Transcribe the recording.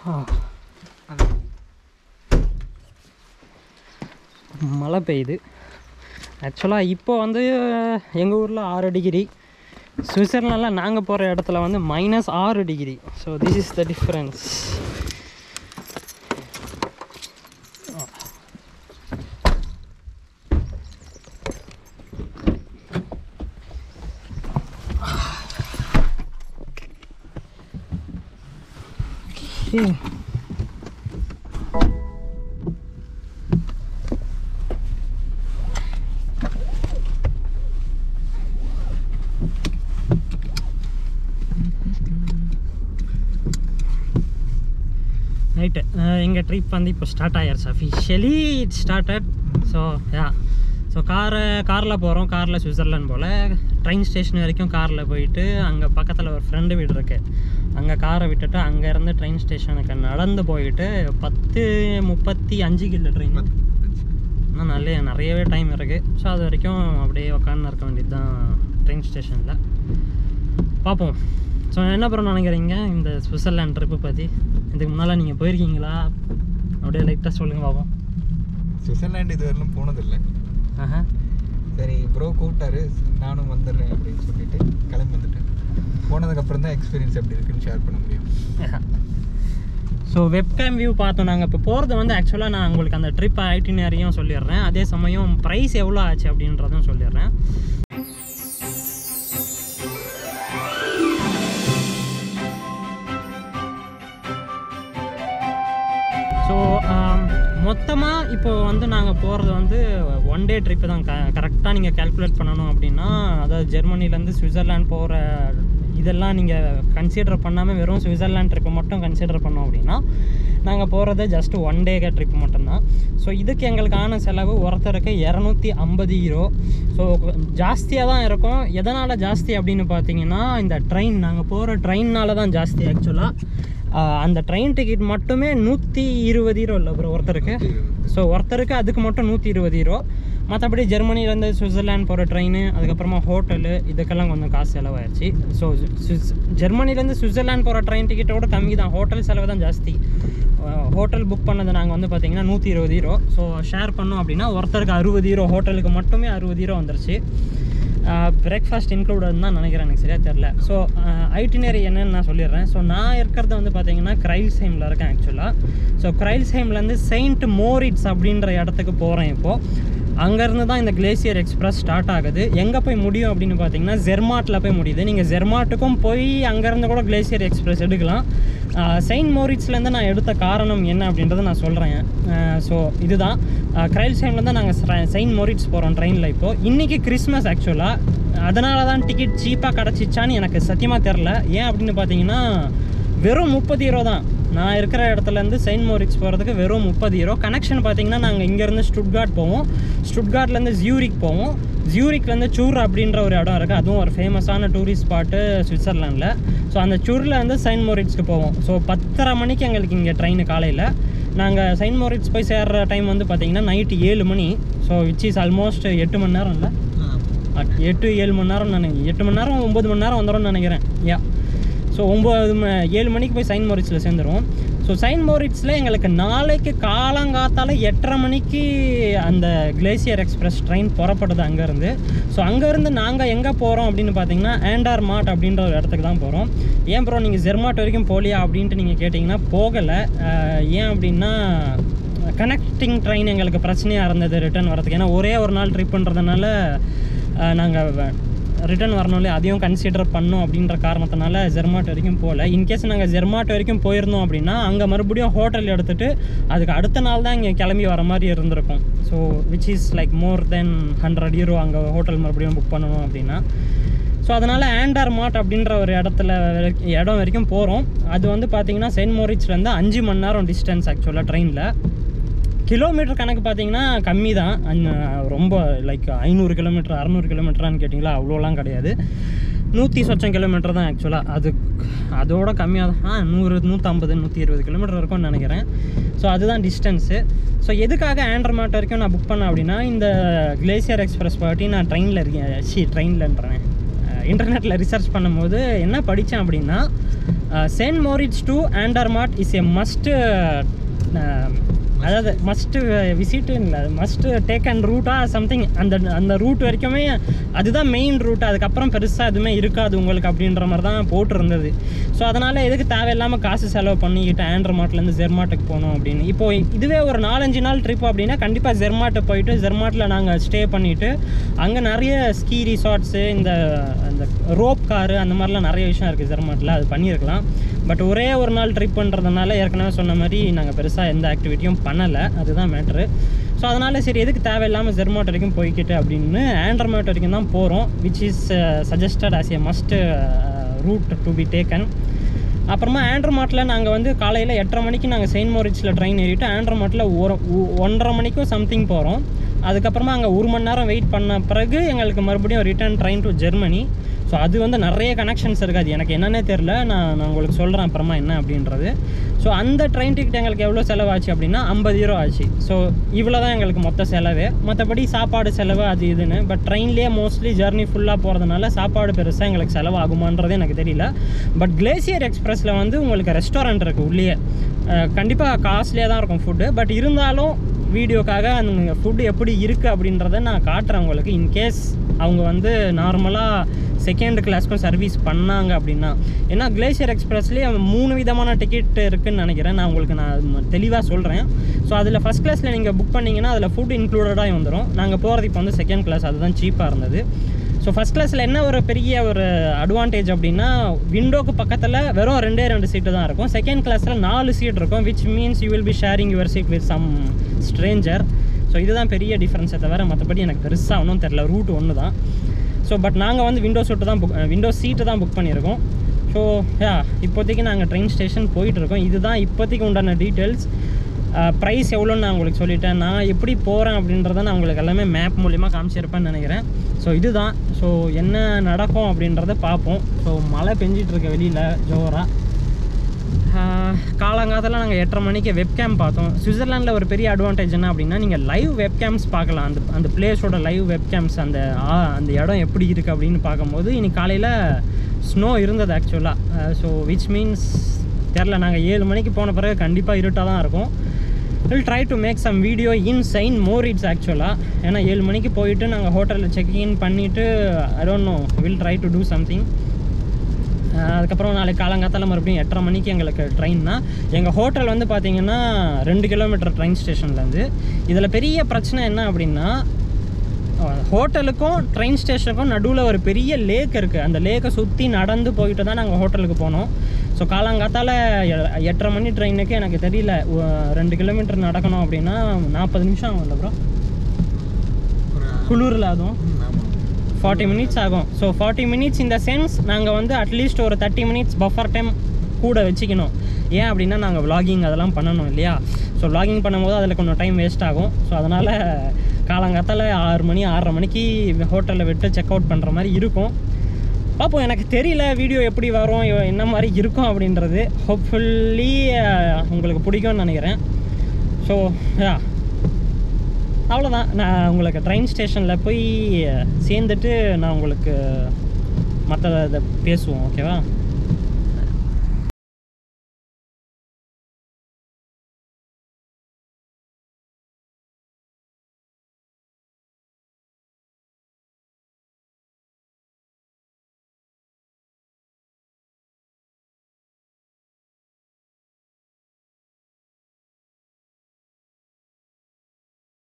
மழை பெய்யுது ஆக்சுவலாக இப்போ வந்து எங்கள் ஊரில் ஆறு டிகிரி சுவிட்சர்லாண்டில் நாங்கள் போகிற இடத்துல வந்து மைனஸ் ஆறு degree so this is the difference Okay. Right எங்கள் ட்ரிப் வந்து இப்போ ஸ்டார்ட் ஆயிடுச்சு officially it started so yeah so காரை காரில் போகிறோம் காரில் சுவிட்சர்லாந்து போல் ட்ரெயின் ஸ்டேஷன் வரைக்கும் காரில் போயிட்டு அங்கே பக்கத்தில் ஒரு ஃப்ரெண்டு வீடு இருக்குது அங்கே காரை விட்டுட்டு அங்கேருந்து ட்ரெயின் ஸ்டேஷனுக்கு நடந்து போயிட்டு பத்து முப்பத்தி அஞ்சு கிலோ ட்ரெயின் இன்னும் நல்ல நிறையவே டைம் இருக்குது ஸோ அது வரைக்கும் அப்படியே உக்காந்து இருக்க வேண்டியது தான் ட்ரெயின் ஸ்டேஷனில் பார்ப்போம் ஸோ என்ன பண்ண நினைக்கிறீங்க இந்த சுவிட்சர்லாண்ட் ட்ரிப்பு பற்றி இதுக்கு முன்னால் நீங்கள் போயிருக்கீங்களா அப்படியே லைட்டாக சொல்லுங்கள் பார்ப்போம் சுவிட்சர்லாந்து இது வரலும் போனதில்லை ஆஹா சரி ப்ரோ கூப்பிட்டாரு நானும் வந்துடுறேன் அப்படின்னு சொல்லிட்டு கிளம்பி வந்துட்டேன் போனதுக்கப்புறம் தான் எக்ஸ்பீரியன்ஸ் எப்படி இருக்குன்னு ஷேர் பண்ண முடியும் ஸோ வெப்கேம் வியூ பார்த்தோம் நாங்கள் இப்போ போகிறது வந்து ஆக்சுவலாக நான் உங்களுக்கு அந்த ட்ரிப் ஐட்டினரியும் சொல்லிடுறேன் அதே சமயம் ப்ரைஸ் எவ்வளோ ஆச்சு அப்படின்றதும் சொல்லிடுறேன் ஸோ மொத்தமாக இப்போ வந்து நாங்கள் போகிறது வந்து ஒன் டே ட்ரிப்பு தான் க கரெக்டாக நீங்கள் கால்குலேட் பண்ணணும் அப்படின்னா அதாவது ஜெர்மனிலேருந்து சுவிட்சர்லாண்ட் போகிற இதெல்லாம் நீங்கள் கன்சிடர் பண்ணாமல் வெறும் சுவிட்சர்லாண்ட் ட்ரிப்பை மட்டும் கன்சிடர் பண்ணோம் அப்படின்னா நாங்கள் போகிறது ஜஸ்ட் ஒன் டே ட்ரிப் மட்டும்தான் ஸோ இதுக்கு எங்களுக்கான செலவு ஒருத்தருக்கு இரநூத்தி ஐம்பது யூரோ ஸோ ஜாஸ்தியாக தான் இருக்கும் எதனால் ஜாஸ்தி அப்படின்னு பார்த்தீங்கன்னா இந்த ட்ரெயின் நாங்கள் போகிற ட்ரெயின்னால தான் ஜாஸ்தி ஆக்சுவலாக அந்த ட்ரெயின் டிக்கெட் மட்டுமே நூற்றி இருபது யூரோ இல்லை ப்ரோ ஒருத்தருக்கு ஸோ ஒருத்தருக்கு அதுக்கு மட்டும் நூற்றி இருபது யூரோ மற்றபடி ஜெர்மனிலேருந்து சுவிட்சர்லாந்து போகிற ட்ரெயின் அதுக்கப்புறமா ஹோட்டலு இதுக்கெல்லாம் கொஞ்சம் காசு செலவாயிடுச்சு ஸோ ஜெர்மனிலேருந்து சுவிட்சர்லாந்து போகிற ட்ரெயின் டிக்கெட்டோட கம்மி தான் ஹோட்டல் செலவு தான் ஜாஸ்தி ஹோட்டல் புக் பண்ணது நாங்கள் வந்து பார்த்தீங்கன்னா நூற்றி இருபது யூரோ ஸோ ஷேர் பண்ணோம் அப்படின்னா ஒருத்தருக்கு அறுபது யூரோ ஹோட்டலுக்கு மட்டுமே அறுபது யூரோ வந்துருச்சு பிரேக்ஃபாஸ்ட் இன்க்ளூடட் தான் நினைக்கிறேன் எனக்கு சரியாக தெரில ஸோ ஐட்டினரி என்னன்னு நான் சொல்லிடுறேன் ஸோ நான் இருக்கிறது வந்து பார்த்தீங்கன்னா கிரைல்ஸ்ஹைமில் இருக்கேன் ஆக்சுவலாக ஸோ கிரைல்ஸ்ஹைம்லேருந்து செயின்ட் மோரிட்ஸ் அப்படின்ற இடத்துக்கு போகிறேன் இப்போது அங்கேருந்து தான் இந்த கிளேசியர் எக்ஸ்பிரஸ் ஸ்டார்ட் ஆகுது எங்கே போய் முடியும் அப்படின்னு பார்த்தீங்கன்னா ஜெர்மாட்டில் போய் முடியுது நீங்கள் ஜெர்மாட்டுக்கும் போய் அங்கேருந்து கூட கிளேசியர் எக்ஸ்பிரஸ் எடுக்கலாம் செயின்ட் மோரிட்ஸ்லேருந்து நான் எடுத்த காரணம் என்ன அப்படின்றத நான் சொல்கிறேன் ஸோ இதுதான் கிரைல்ஸ்ஹைமில் தான் நாங்கள் செயின்ட் மோரிட்ஸ் போகிறோம் ட்ரெயினில் இப்போது இன்றைக்கி கிறிஸ்மஸ் ஆக்சுவலாக அதனால தான் டிக்கெட் சீப்பாக கிடச்சிச்சான்னு எனக்கு சத்தியமாக தெரில ஏன் அப்படின்னு பார்த்தீங்கன்னா வெறும் முப்பது யூரோ தான் நான் இருக்கிற இடத்துலேருந்து செயின்ட் மோரிட்ஸ் போகிறதுக்கு வெறும் முப்பது யூரோ கனெக்ஷன் பார்த்தீங்கன்னா நாங்கள் இங்கேருந்து ஸ்டுட்கார்ட் போவோம் ஸ்டுட்கார்ட்லேருந்து ஜியூரிக் போவோம் ஜியூரிக்லேருந்து சூர் அப்படின்ற ஒரு இடம் இருக்குது அதுவும் ஒரு ஃபேமஸான டூரிஸ்ட் ஸ்பாட்டு சுவிட்சர்லாண்டில் ஸோ அந்த சூரில் வந்து செயின்ட் மோரிட்ஸ்க்கு போவோம் ஸோ பத்தரை மணிக்கு எங்களுக்கு இங்கே ட்ரெயின் காலையில் நாங்கள் செயின்ட் மோரிட்ஸ் போய் சேர்ற டைம் வந்து பார்த்தீங்கன்னா நைட்டு ஏழு மணி ஸோ விச் இஸ் ஆல்மோஸ்ட் எட்டு மணி நேரம் இல்லை அட்- எட்டு ஏழு மணி நேரம் நினை எட்டு மணி நேரம் ஒம்பது மணி நேரம் வந்துடும்னு நினைக்கிறேன் யா ஸோ ஒம்பது ம ஏழு மணிக்கு போய் சைன் மோரிட்ஸில் சேர்ந்துருவோம் ஸோ சைன் மோரிட்ஸில் எங்களுக்கு நாளைக்கு காலங்காத்தால எட்டரை மணிக்கு அந்த கிளேசியர் எக்ஸ்பிரஸ் ட்ரெயின் புறப்படுது அங்கேருந்து ஸோ அங்கேருந்து நாங்கள் எங்கே போகிறோம் அப்படின்னு பார்த்தீங்கன்னா ஆண்டார் மாட் அப்படின்ற ஒரு இடத்துக்கு தான் போகிறோம் ஏன் ப்ரோ நீங்கள் ஜெர்மாட் வரைக்கும் போகலையா அப்படின்ட்டு நீங்கள் கேட்டிங்கன்னா போகலை அஹ், ஏன் அப்படின்னா கனெக்டிங் ட்ரெயின் எங்களுக்கு பிரச்சனையாக இருந்தது ரிட்டர்ன் வரதுக்கு ஏன்னா ஒரே ஒரு நாள் ட்ரிப் பண்ணுறதுனால நாங்கள் ரிட்டர்ன் வரணும்ல அதையும் கன்சிடர் பண்ணோம் அப்படின்ற காரணத்தினால ஜெர்மாட் வரைக்கும் போகல இன்கேஸ் நாங்கள் ஜெர்மாட் வரைக்கும் போயிருந்தோம் அப்படின்னா அங்கே மறுபடியும் ஹோட்டல் எடுத்துகிட்டு அதுக்கு அடுத்த நாள் தான் இங்கே கிளம்பி வர மாதிரி இருந்திருக்கும் so which is like more then hundred euro அங்கே ஹோட்டல் மறுபடியும் புக் பண்ணணும் அப்படின்னா ஸோ அதனால் ஆண்டார் மாட் அப்படின்ற ஒரு இடத்துல வரைக்கும் இடம் வரைக்கும் போகிறோம் அது வந்து பார்த்தீங்கன்னா செயின்ட் மோரிட்ஸ்லேருந்து அஞ்சு மணி நேரம் டிஸ்டன்ஸ் ஆக்சுவலாக ட்ரெயினில் கிலோமீட்டர் கணக்கு பார்த்தீங்கன்னா கம்மி தான் அஞ்ச- ரொம்ப லைக் ஐநூறு கிலோமீட்டர் அறநூறு கிலோமீட்டரான்னு கேட்டிங்களா அவ்வளோலாம் கிடையாது நூற்றி சொச்சம் கிலோமீட்டர் தான் ஆக்சுவலாக அது அதோட கம்மியாக தான் ஆ நூறு நூற்றம்பது நூற்றி இருபது கிலோமீட்டர் இருக்கும்னு நினைக்கிறேன் ஸோ அதுதான் டிஸ்டன்ஸு ஸோ எதுக்காக ஆண்ட்ரமாட் வரைக்கும் நான் புக் பண்ணேன் அப்படின்னா இந்த கிளேசியர் எக்ஸ்பிரஸ் பாட்டி நான் ட்ரெயினில் இருக்கேன் சி ட்ரெயின்லன்றேன் இன்டர்நெட்டில் ரிசர்ச் பண்ணும்போது என்ன படித்தேன் அப்படின்னா Saint Moritz to Andermatt is a must அதாவது மஸ்ட்டு விசிட்டு இல்லை மஸ்ட்டு டேக் அண்ட் ரூட்டா சம்திங் அந்த அந்த ரூட் வரைக்குமே அதுதான் மெயின் ரூட் அதுக்கப்புறம் பெருசாக எதுவுமே இருக்காது உங்களுக்கு அப்படின்ற மாதிரி தான் போட்டிருந்தது ஸோ அதனால் எதுக்கு தேவையில்லாமல் காசு செலவு பண்ணிக்கிட்டு ஆண்ட்ரமாட்லேருந்து ஜெர்மாட்டுக்கு போகணும் அப்படின்னு இப்போ இதுவே ஒரு நாலஞ்சு நாள் ட்ரிப் அப்படின்னா கண்டிப்பாக ஜெர்மாட்டை போயிட்டு ஜெர்மாட்டில் நாங்கள் ஸ்டே பண்ணிவிட்டு அங்கே நிறைய ஸ்கீ ரிசார்ட்ஸு இந்த அந்த ரோப் காரு அந்த மாதிரிலாம் நிறைய விஷயம் இருக்குது ஜெர்மாட்டில் அது பண்ணியிருக்கலாம் பட் ஒரே ஒரு நாள் ட்ரிப் பண்ணுறதுனால ஏற்கனவே சொன்ன மாதிரி நாங்கள் பெருசாக எந்த ஆக்டிவிட்டியும் பண்ணலை அதுதான் மேட்ரு ஸோ அதனால் சரி எதுக்கு தேவையில்லாமல் ஜெர்மாட் வரைக்கும் போய்க்கிட்டு அப்படின்னு ஆண்ட்ரமேட் வரைக்கும் தான் போகிறோம் which is suggested as a must route to be taken அப்புறமா ஆண்ட்ரமாட்டில் நாங்கள் வந்து காலையில் எட்டரை மணிக்கு நாங்கள் செயின்ட் மோரிட்ஸில் ட்ரெயின் ஏறிட்டு ஆண்ட்ரமாட்டில் ஒரு ஒ- ஒன்றரை மணிக்கும் சம்திங் போகிறோம் அதுக்கப்புறமா அங்கே ஒரு மணி நேரம் வெயிட் பண்ண பிறகு எங்களுக்கு மறுபடியும் return train to Germany so அது வந்து நிறைய கனெக்ஷன்ஸ் இருக்காது எனக்கு என்னன்னே தெரில நான் நான் உங்களுக்கு சொல்கிறேன் அப்புறமா என்ன அப்படின்றது ஸோ அந்த ட்ரெயின் டிக்கெட் எங்களுக்கு எவ்வளோ செலவாச்சு அப்படின்னா ஐம்பது யூரோ ஆச்சு ஸோ இவ்வளோ தான் எங்களுக்கு மொத்த செலவு மற்றபடி சாப்பாடு செலவு அது இதுன்னு பட் ட்ரெயின்லேயே மோஸ்ட்லி ஜர்னி ஃபுல்லாக போகிறதுனால சாப்பாடு பெருசாக எங்களுக்கு செலவாகுமான்றது எனக்கு தெரியல பட் கிளேசியர் எக்ஸ்பிரஸில் வந்து உங்களுக்கு ரெஸ்டாரண்ட் இருக்குது உள்ளேயே கண்டிப்பாக காஸ்ட்லியாக தான் இருக்கும் ஃபுட்டு பட் இருந்தாலும் வீடியோக்காக அந்த ஃபுட்டு எப்படி இருக்குது அப்படின்றத நான் காட்டுறேன் உங்களுக்கு இன்கேஸ் அவங்க வந்து நார்மலாக செகண்ட் கிளாஸ்க்கும் சர்வீஸ் பண்ணாங்க அப்படின்னா ஏன்னா கிளேசியர் எக்ஸ்பிரஸ்லேயே மூணு விதமான டிக்கெட் இருக்குன்னு நினைக்கிறேன் நான் உங்களுக்கு நான் தெளிவாக சொல்கிறேன் ஸோ அதில் ஃபஸ்ட் கிளாஸில் நீங்கள் புக் பண்ணீங்கன்னா அதில் ஃபுட் இன்க்ளூடடாக வந்துடும் நாங்கள் போகிறது இப்போ வந்து செகண்ட் கிளாஸ் அதுதான் சீப்பாக இருந்தது ஸோ ஃபஸ்ட் கிளாஸில் என்ன ஒரு பெரிய ஒரு அட்வான்டேஜ் அப்படின்னா விண்டோக்கு பக்கத்தில் வெறும் ரெண்டே ரெண்டு சீட்டு தான் இருக்கும் செகண்ட் கிளாஸில் நாலு சீட் இருக்கும் which means you will be sharing your seat with some stranger so இதுதான் பெரிய டிஃப்ரென்ஸை தவிர மற்றபடி எனக்கு பெருசாக ஒன்றும் தெரில ரூட் ஒன்று தான் ஸோ பட் நாங்கள் வந்து விண்டோ சீட்டு தான் புக் விண்டோ சீட்டு தான் புக் பண்ணியிருக்கோம் ஸோ யா இப்போதைக்கு நாங்கள் ட்ரெயின் ஸ்டேஷன் போயிட்டுருக்கோம் இதுதான் இப்போதைக்கு உண்டான டீட்டெயில்ஸ் ப்ரைஸ் எவ்வளோன்னு நான் உங்களுக்கு சொல்லிட்டேன் நான் எப்படி போகிறேன் அப்படின்றத நான் உங்களுக்கு எல்லாமே மேப் மூலிமா காமிச்சிருப்பேன்னு நினைக்கிறேன் ஸோ இதுதான் ஸோ என்ன நடக்கும் அப்படின்றத பார்ப்போம் ஸோ மழை பெஞ்சிட்டு இருக்க வெளியில் ஜோராக காலங்காலத்தில் நாங்கள் எட்டரை மணிக்கு வெப்கேம் பார்த்தோம் சுவிட்சர்லாண்டில் ஒரு பெரிய அட்வான்டேஜ் என்ன அப்படின்னா நீங்கள் லைவ் வெப்கேம்ஸ் பார்க்கலாம் அந்த அந்த பிளேஸோட லைவ் வெப்கேம்ஸ் அந்த ஆ- அந்த இடம் எப்படி இருக்குது அப்படின்னு பார்க்கும்போது இன்னைக்கு காலையில் ஸ்னோ இருந்தது ஆக்சுவலாக ஸோ விச் மீன்ஸ் தெரில நாங்கள் ஏழு மணிக்கு போன பிறகு கண்டிப்பாக இருட்டாக தான் இருக்கும் will try to make some video in Saint Moritz ஆக்சுவலாக ஏன்னா ஏழு மணிக்கு போயிட்டு நாங்கள் ஹோட்டலில் செக் இன் பண்ணிவிட்டு I don't know will try to do something ah அதுக்கப்புறம் நாளைக்கு காலங்காத்தால மறுபடியும் எட்டரை மணிக்கு எங்களுக்கு ட்ரெயின் தான் எங்கள் ஹோட்டல் வந்து பார்த்தீங்கன்னா ரெண்டு கிலோமீட்டர் ட்ரெயின் ஸ்டேஷன்லேருந்து இதில் பெரிய பிரச்சனை என்ன அப்படின்னா அஹ் ஹோட்டலுக்கும் ட்ரெயின் ஸ்டேஷனுக்கும் நடுவில் ஒரு பெரிய லேக் இருக்குது அந்த லேக்கை சுற்றி நடந்து போயிட்டு தான் நாங்கள் ஹோட்டலுக்கு போனோம் ஸோ காலங்காத்தால எ- எட்டரை மணி ட்ரெயினுக்கு எனக்கு தெரியல ஒ- ரெண்டு கிலோமீட்டர் நடக்கணும் அப்படின்னா நாற்பது நிமிஷம் ஆகும்ல ப்ரோ ஒரு குளிரில் அதுவும் ம், ஆமா ஃபார்ட்டி மினிட்ஸ் ஆகும் ஸோ ஃபார்ட்டி மினிட்ஸ் இந்த சென்ஸ் நாங்கள் வந்து அட்லீஸ்ட் ஒரு தேர்ட்டி மினிட்ஸ் பஃபர் டைம் கூட வச்சுக்கணும் ஏன் அப்படின்னா நாங்கள் vlogging அதெல்லாம் பண்ணணும் இல்லையா ஸோ vlogging பண்ணும்போது அதில் கொஞ்சம் டைம் வேஸ்ட் ஆகும் ஸோ அதனால் காலங்காத்தால ஆறு மணி ஆறரை மணிக்கு ஹோட்டலில் விட்டு செக் அவுட் பண்ணுற மாதிரி இருக்கும் பார்ப்போம் எனக்கு தெரியல வீடியோ எப்படி வரும் எ- என்ன மாதிரி இருக்கும் அப்படின்றது ஹோப்ஃபுல்லி உங்களுக்கு பிடிக்கும்னு நினைக்கிறேன் ஸோ யா அவ்வளோதான் நான் உங்களுக்கு ட்ரெயின் ஸ்டேஷனில் போய் சேர்ந்துட்டு நான் உங்களுக்கு மற்ற இதை பேசுவோம் ஓகேவா